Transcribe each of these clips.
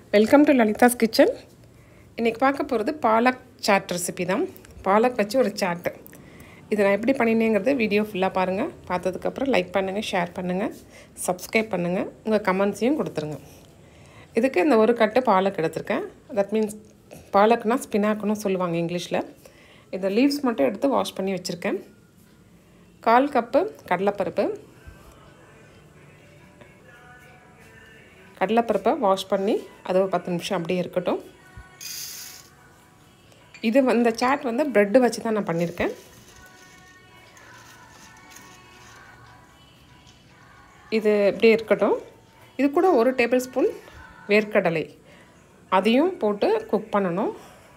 welcome to Lalitha's kitchen இன்றைக்கி பார்க்க போகிறது பாலக் சாட் ரெசிபி தான் பாலக் வச்சு ஒரு சாட்டு இது நான் எப்படி பண்ணினேங்கிறது வீடியோ ஃபுல்லாக பாருங்கள் பார்த்ததுக்கப்புறம் லைக் பண்ணுங்கள் ஷேர் பண்ணுங்கள் சப்ஸ்கிரைப் பண்ணுங்கள் உங்கள் கமெண்ட்ஸையும் கொடுத்துருங்க இதுக்கு இந்த ஒரு கட்டு பாலக் எடுத்திருக்கேன் தட் மீன்ஸ் பாலக்னா ஸ்பினாக்குன்னு சொல்லுவாங்க இங்கிலீஷில் இந்த லீவ்ஸ் மட்டும் எடுத்து வாஷ் பண்ணி வச்சுருக்கேன் கால் கப்பு கடலைப்பருப்பு கடலைப்பருப்பை வாஷ் பண்ணி அது ஒரு பத்து நிமிஷம் அப்படியே இருக்கட்டும் இது இந்த சாட் வந்து ப்ரெட்டு வச்சு தான் நான் பண்ணியிருக்கேன் இது இப்படியே இருக்கட்டும் இது கூட ஒரு டேபிள் ஸ்பூன் வேர்க்கடலை அதையும் போட்டு குக் பண்ணணும்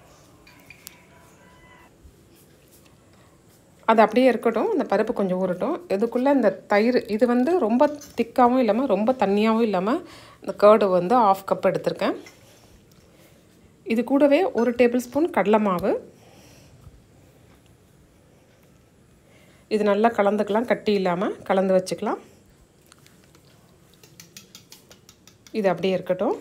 அது அப்படியே இருக்கட்டும் இந்த பருப்பு கொஞ்சம் ஊறட்டும் இதுக்குள்ளே இந்த தயிர் இது வந்து ரொம்ப திக்காகவும் இல்லாமல் ரொம்ப தண்ணியாகவும் இல்லாமல் இந்த கேர்டு வந்து ஆஃப் கப் எடுத்திருக்கேன் இது கூடவே ஒரு டேபிள் ஸ்பூன் கடலை மாவு இது நல்லா கலந்துக்கலாம் கட்டி இல்லாமல் கலந்து வச்சுக்கலாம் இது அப்படியே இருக்கட்டும்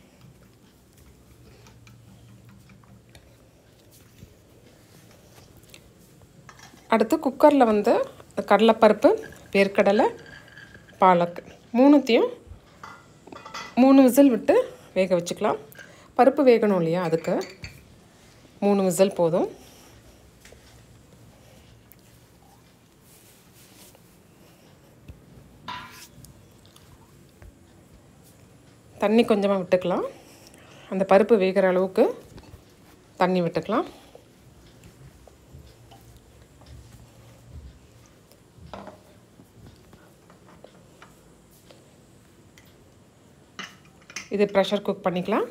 அடுத்து குக்கரில் வந்து கடலைப்பருப்பு வேர்க்கடலை பாலக் மூணுத்தையும் மூணு விசில் விட்டு வேக வச்சுக்கலாம் பருப்பு வேகணும் இல்லையா அதுக்கு மூணு விசில் போதும் தண்ணி கொஞ்சமாக விட்டுக்கலாம் அந்த பருப்பு வேகிற அளவுக்கு தண்ணி விட்டுக்கலாம் இது ப்ரெஷர் குக் பண்ணிக்கலாம்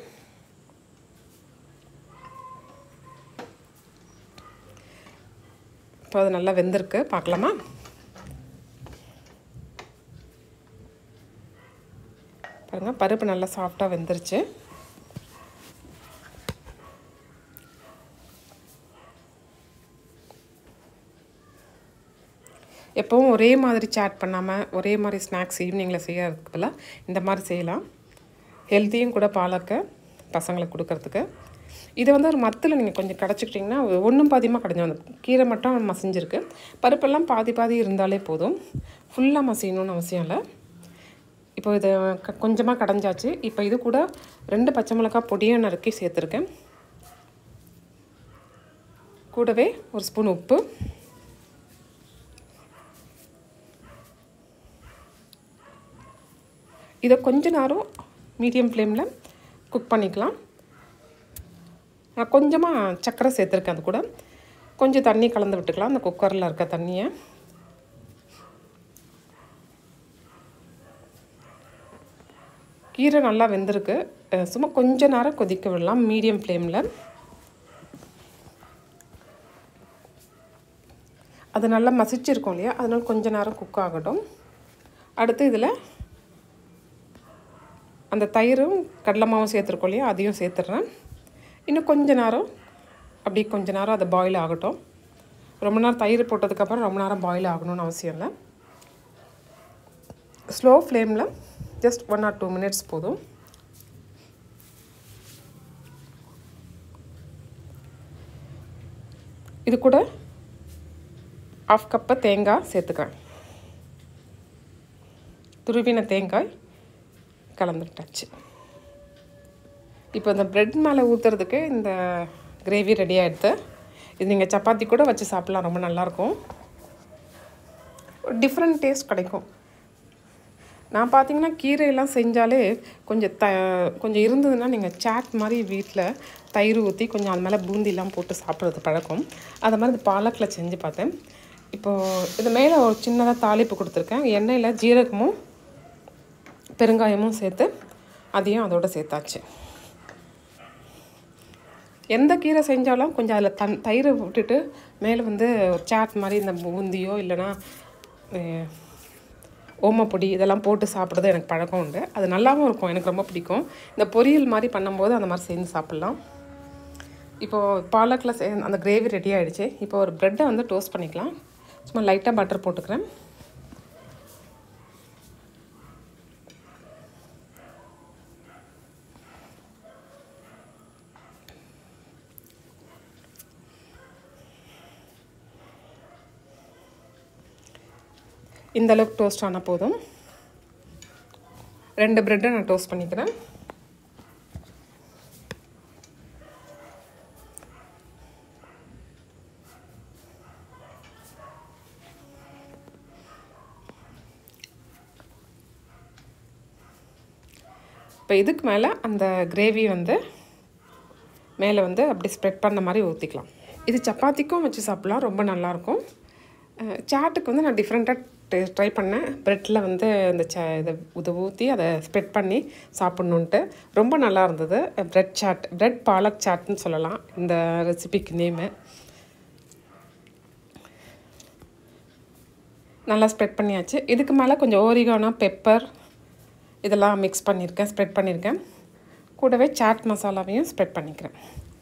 இப்போ அது நல்லா வெந்திருக்கு பார்க்கலாமா பாருங்கள் பருப்பு நல்லா சாஃப்டாக வெந்துருச்சு எப்போவும் ஒரே மாதிரி சேட் பண்ணாமல் ஒரே மாதிரி ஸ்நாக்ஸ் ஈவினிங்கில் செய்யறதுக்கு பதிலாக இந்த மாதிரி செய்யலாம் ஹெல்த்தியும் கூட பாலக்க பசங்களுக்கு கொடுக்கறதுக்கு இதை வந்து ஒரு மத்தில் நீங்கள் கொஞ்சம் கிடச்சிக்கிட்டிங்கன்னா ஒன்றும் பாதியமாக கடைஞ்சி வந்து கீரை மட்டும் மசிஞ்சிருக்கு பருப்பெல்லாம் பாதி பாதி இருந்தாலே போதும் ஃபுல்லாக மசியணும்னு அவசியம் இல்லை இப்போ இதை க கொஞ்சமாக கடைஞ்சாச்சு இப்போ இது கூட ரெண்டு பச்சை மிளகாய் பொடியும் நறுக்கி சேர்த்துருக்கேன் கூடவே ஒரு ஸ்பூன் உப்பு இதை கொஞ்ச நேரம் மீடியம் ஃப்ளேமில் குக் பண்ணிக்கலாம் நான் கொஞ்சமாக சர்க்கரை சேர்த்துருக்கேன் அது கூட கொஞ்சம் தண்ணி கலந்து விட்டுக்கலாம் அந்த குக்கரில் இருக்க தண்ணியை கீரை நல்லா வெந்திருக்கு சும்மா கொஞ்ச நேரம் கொதிக்க விடலாம் மீடியம் ஃப்ளேமில் அது நல்லா மசிச்சிருக்கோம் இல்லையா அதனால் கொஞ்ச நேரம் குக் ஆகட்டும் அடுத்து இதில் அந்த தயிரும் கடலை மாவும் சேர்த்துருக்கோம் இல்லையா அதையும் சேர்த்துட்றேன் இன்னும் கொஞ்ச நேரம் அப்படி கொஞ்ச நேரம் அது பாயில் ஆகட்டும் ரொம்ப நேரம் தயிர் போட்டதுக்கப்புறம் ரொம்ப நேரம் பாயில் ஆகணும்னு அவசியம் இல்லை ஸ்லோ ஃப்ளேமில் just one or two minutes போதும் இது கூட ஆஃப் கப்பை தேங்காய் சேர்த்துக்கிறேன் துருவின தேங்காய் கலந்துட்டாச்சு இப்போ இந்த ப்ரெட் மேலே ஊற்றுறதுக்கு இந்த கிரேவி ரெடி ஆகிடுது இது நீங்கள் சப்பாத்தி கூட வச்சு சாப்பிட்லாம் ரொம்ப நல்லாயிருக்கும் டிஃப்ரெண்ட் டேஸ்ட் கிடைக்கும் நான் பார்த்தீங்கன்னா கீரையெல்லாம் செஞ்சாலே கொஞ்சம் த கொஞ்சம் இருந்ததுன்னா நீங்கள் சாட் மாதிரி வீட்டில் தயிர் ஊற்றி கொஞ்சம் அது மேலே பூந்திலாம் போட்டு சாப்பிட்றது பழக்கம் அதை மாதிரி இந்த பாலக்கில் செஞ்சு பார்த்தேன் இப்போது இது மேலே ஒரு சின்னதாக தாளிப்பு கொடுத்துருக்கேன் எண்ணெயில் ஜீரகமும் பெருங்காயமும் சேர்த்து அதையும் அதோடு சேர்த்தாச்சு எந்த கீரை செஞ்சாலும் கொஞ்சம் அதில் தன் தயிரை விட்டுட்டு மேலே வந்து ஒரு சாட் மாதிரி இந்த பூந்தியோ இல்லைனா ஓமப்பொடி இதெல்லாம் போட்டு சாப்பிட்றது எனக்கு பழக்கம் உண்டு அது நல்லாவும் இருக்கும் எனக்கு ரொம்ப பிடிக்கும் இந்த பொரியல் மாதிரி பண்ணும்போது அந்த மாதிரி செஞ்சு சாப்பிட்லாம் இப்போது பாலக்கில் சே அந்த கிரேவி ரெடி ஆகிடுச்சு இப்போ ஒரு ப்ரெட்டை வந்து டோஸ்ட் பண்ணிக்கலாம் சும்மா லைட்டாக பட்டர் போட்டுக்கிறேன் இந்த அளவுக்கு டோஸ்ட் ஆனால் போதும் ரெண்டு ப்ரெட்டை நான் டோஸ்ட் பண்ணிக்கிறேன் இப்போ இதுக்கு மேலே அந்த கிரேவி வந்து மேலே வந்து அப்படி ஸ்ப்ரெட் பண்ண மாதிரி ஊற்றிக்கலாம் இது சப்பாத்திக்கும் வச்சு சாப்பிட்லாம் ரொம்ப நல்லாயிருக்கும் சாட்டுக்கு வந்து நான் டிஃப்ரெண்ட்டாக ட்ரை பண்ணேன் ப்ரெட்டில் வந்து இந்த ச இதை இதை ஊற்றி அதை ஸ்ப்ரெட் பண்ணி சாப்பிட்ணுன்ட்டு ரொம்ப நல்லா இருந்தது ப்ரெட் சாட் ப்ரெட் பாலக் சாட்னு சொல்லலாம் இந்த ரெசிபிக்கு நேமு நல்லா ஸ்ப்ரெட் பண்ணியாச்சு இதுக்கு மேலே கொஞ்சம் ஓரிகானோ பெப்பர் இதெல்லாம் மிக்ஸ் பண்ணியிருக்கேன் ஸ்ப்ரெட் பண்ணியிருக்கேன் கூடவே சாட் மசாலாவையும் ஸ்ப்ரெட் பண்ணிக்கிறேன்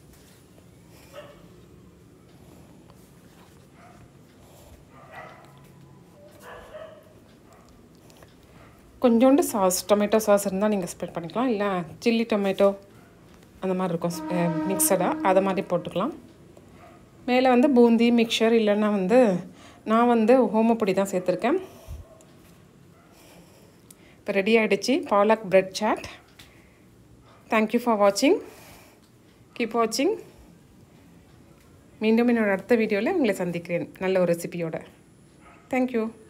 கொஞ்சோண்டு சாஸ் டொமேட்டோ சாஸ் இருந்தால் நீங்கள் ஸ்ப்ரெட் பண்ணிக்கலாம் இல்லை சில்லி டொமேட்டோ அந்த மாதிரி இருக்கும் மிக்சடாக அதை மாதிரி போட்டுக்கலாம் மேலே வந்து பூந்தி மிக்சர் இல்லைன்னா வந்து நான் வந்து ஓமப்பொடி தான் சேர்த்துருக்கேன் இப்போ ரெடி ஆகிடுச்சு palak bread chat thank you for வாட்சிங் கீப் வாட்சிங் மீண்டும் என்னோடய அடுத்த வீடியோவில் உங்களை சந்திக்கிறேன் நல்ல ஒரு ரெசிபியோட தேங்க்யூ